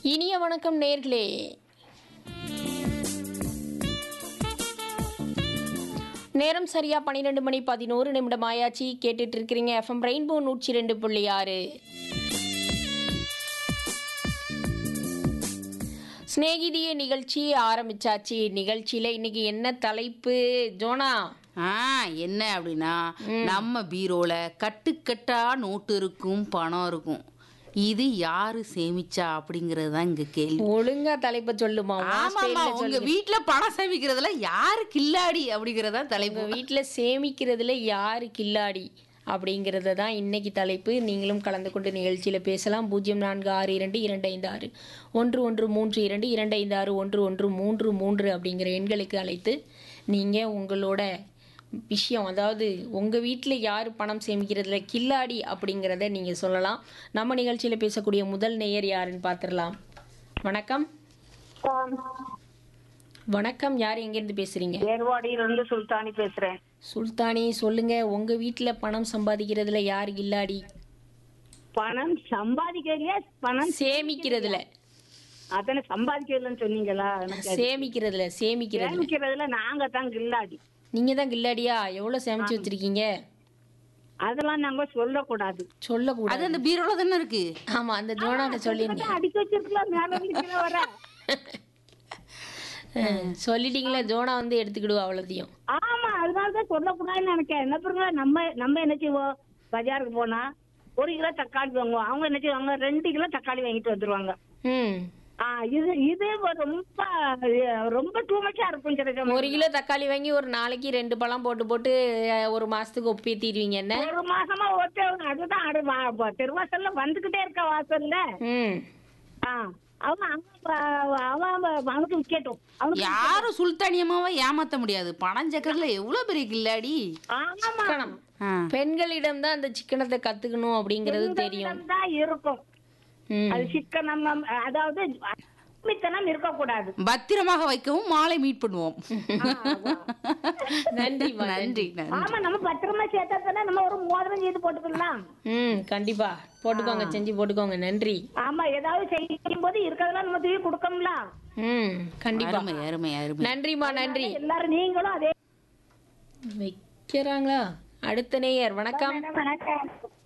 இனிய வணக்கம் நேர்களே நேரம் சரியா பன்னிரெண்டு மணி பதினோரு நிமிடம் ஆயாச்சு கேட்டுட்டு இருக்கிறீங்க எஃப்எம் ரெயின்போ நூற்றி ரெண்டு புள்ளி ஆறு சிநேகிதிய நிகழ்ச்சி ஆரம்பிச்சாச்சு நிகழ்ச்சியில இன்னைக்கு என்ன தலைப்பு ஜோனா ஆ என்ன அப்படின்னா நம்ம பீரோல கட்டுக்கட்டா நோட்டு இருக்கும் பணம் இருக்கும் இது யாரு சேமிச்சா அப்படிங்கறது தான் இங்க கேள்வி ஒழுங்கா தலைப்பை சொல்லுமா உன் ஆமாமா style ல உங்க சொல்லு. வீட்ல பணம் சேமிக்கிறதுல யாரு கில்லாடி அப்படிங்கறதா தலைப்பு உங்க வீட்டில் சேமிக்கிறதுல யாரு கில்லாடி அப்படிங்கிறத தான் இன்னைக்கு தலைப்பு நீங்களும் கலந்து கொண்டு நிகழ்ச்சியில் பேசலாம் பூஜ்ஜியம் நான்கு ஆறு இரண்டு இரண்டு ஐந்து ஆறு ஒன்று ஒன்று மூன்று இரண்டு இரண்டு ஐந்து ஆறு ஒன்று ஒன்று மூன்று மூன்று அப்படிங்கிற எண்களுக்கு அழைத்து நீங்கள் உங்களோட விஷயம் அதாவது உங்கள் வீட்டில் யார் பணம் சேமிக்கிறதுல கில்லாடி அப்படிங்கிறத நீங்கள் சொல்லலாம் நம்ம நிகழ்ச்சியில் பேசக்கூடிய முதல் நேயர் யாருன்னு பார்த்துடலாம் வணக்கம் வணக்கம் யார் எங்கேருந்து பேசுகிறீங்க ஏர்வாடியில இருந்து சுல்தானி பேசுறேன் சுல்தானி சொல்லுங்க உங்க வீட்ல பணம் சம்பாதிக்கிறதுல யார் கில்லாடி பணம் சம்பாதிக்கிறீங்க பணம் சேமிக்கிறதுல அதனை சம்பாதிக்கிறதுன்னு சொன்னீங்களா எனக்கு அது சேமிக்கிறதுல சேமிக்கிறதுல சேமிக்கிறதுல நாங்க தான் கில்லாடி நீங்க தான் கில்லாடியா எவ்வளவு சேமிச்சு வச்சிருக்கீங்க அதெல்லாம் நாங்க சொல்லக்கூடாது அது சொல்லக்கூடாது அந்த பீரோல தானே இருக்கு ஆமா அந்த ஜோனாட்ட சொல்லிருங்க அடிக்க வச்சிருக்கலாம் மேல இருந்து கீழே வர சொல்லிட்டீங்களா ஜோனா வந்து எடுத்துக்கிடுவா அவ்வளோத்தையும் ஆமா அதனாலதான் சொல்லக்கூடாதுன்னு நினைக்கிறேன் என்ன பண்ணுங்க நம்ம நம்ம என்ன செய்வோம் பஜாருக்கு போனா ஒரு கிலோ தக்காளி வாங்குவோம் அவங்க என்ன செய்வாங்க ரெண்டு கிலோ தக்காளி வாங்கிட்டு வந்துருவாங்க ம் ஆ இது இது ரொம்ப ரொம்ப டூ மச்சா இருக்கும் சில சமயம். ஒரு கிலோ தக்காளி வாங்கி ஒரு நாளைக்கு ரெண்டு பழம் போட்டு போட்டு அஹ், ஒரு மாசத்துக்கு ஒப்பேத்திடுவீங்க என்ன ஒரு மாசமா ஒருத்த அதுதான் அது வா- வா- தெருவாசல்ல வந்துகிட்டே இருக்க வாசல்ல ம் ஆ, அவன் அங்க ப- அவன் அவன் அவனுக்கு விக்கெட்டும் அவனுக்கு யாரும் சுல்தானியமாவை ஏமாத்த முடியாது பணம் சேர்க்கறதுல எவ்வளவு பெரிய கில்லாடி ஆமா சிக்கனம் ஆ. பெண்களிடம் தான் அந்த சிக்கனத்தை கத்துக்கணும் அப்படிங்கிறது தெரியும் தான் இருக்கும் ம் அது சிக்கனம் நம்ம- அதாவது அடிமைத்தனம் இருக்கக்கூடாது பத்திரமாக வைக்கவும் மாலை மீட் பண்ணுவோம் நன்றிம்மா நன்றி நன்றி ஆமா நம்ம பத்திரமா சேர்த்தா நம்ம ஒரு மோதிரம் செய்து போட்டுக்கலாம் ம் கண்டிப்பா போட்டுக்கோங்க செஞ்சு போட்டுக்கோங்க நன்றி ஆமா ஏதாவது செய்யும் போது இருக்கிறதெல்லாம் நம்ம தூக்கி கொடுக்கோம்ல ம் கண்டிப்பா அருமை அருமை அருமை நன்றிம்மா நன்றி எல்லாரும் நீங்களும் அதே வைக்கிறாங்களா அடுத்த நேயர் வணக்கம் வணக்கம்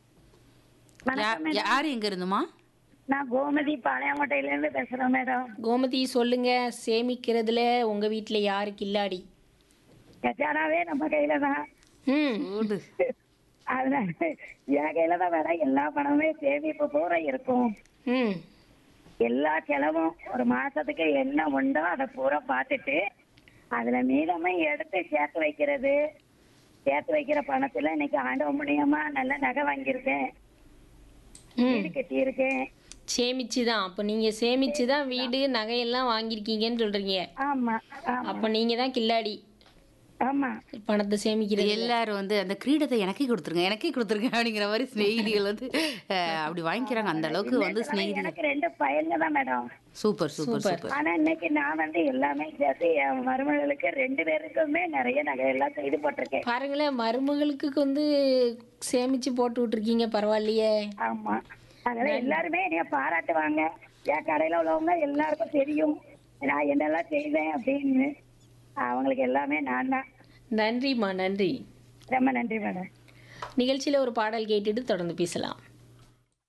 யா- யாரு எங்க இருந்துமா நான் கோமதி பாளையங்கோட்டையில இருந்து பேசுறேன் மேடம் கோமதி சொல்லுங்க சேமிக்கிறதுல உங்க வீட்ல யாரு கில்லாடி கஜானாவே நம்ம கையில தான் ம் ஓடு. அதனால என் கையில தான் வேற எல்லா பணமுமே சேமிப்பு பூரா இருக்கும் ம் எல்லா செலவும் ஒரு மாசத்துக்கு என்ன உண்டோ அதை பூரா பார்த்துட்டு அதுல மீதமே எடுத்து சேர்த்து வைக்கிறது சேர்த்து வைக்கிற பணத்துல இன்னைக்கு ஆண்டவ முடியுமா நல்ல நகை வாங்கியிருக்கேன் ம் வீடு கட்டியிருக்கேன் சேமிச்சு தான் அப்போ நீங்க சேமிச்சு தான் வீடு நகையெல்லாம் வாங்கியிருக்கீங்கன்னு சொல்றீங்க ஆமா ஆமா அப்போ நீங்க தான் கில்லாடி ஆமா பணத்தை சேமிக்கிறது எல்லாரும் வந்து அந்த கிரீடத்தை எனக்கே கொடுத்துருங்க எனக்கே கொடுத்துருங்க அப்படிங்கிற மாதிரி சிநேகிதிகள் வந்து அஹ், அப்படி வாங்கிக்கிறாங்க அந்த அளவுக்கு வந்து சிநேகிதிகள் எனக்கு ரெண்டு பையங்க தான் மேடம் சூப்பர் சூப்பர் சூப்பர் ஆனா இன்னைக்கு நான் வந்து எல்லாமே சேர்த்து என் மருமகளுக்கு ரெண்டு பேருக்குமே நிறைய நகையெல்லாம் செய்து போட்டிருக்கேன் பாருங்களேன் மருமகளுக்கு வந்து சேமிச்சு போட்டு விட்டுருக்கீங்க பரவாயில்லையே ஆமா அதனால எல்லாருமே என்னைய பாராட்டுவாங்க என் கடையில உள்ளவங்க எல்லாருக்கும் தெரியும் நான் என்னெல்லாம் செய்வேன் அப்படின்னு அவங்களுக்கு எல்லாமே நான் தான் நன்றிம்மா நன்றி ரொம்ப நன்றி மேடம் நிகழ்ச்சியில் ஒரு பாடல் கேட்டுட்டு தொடர்ந்து பேசலாம்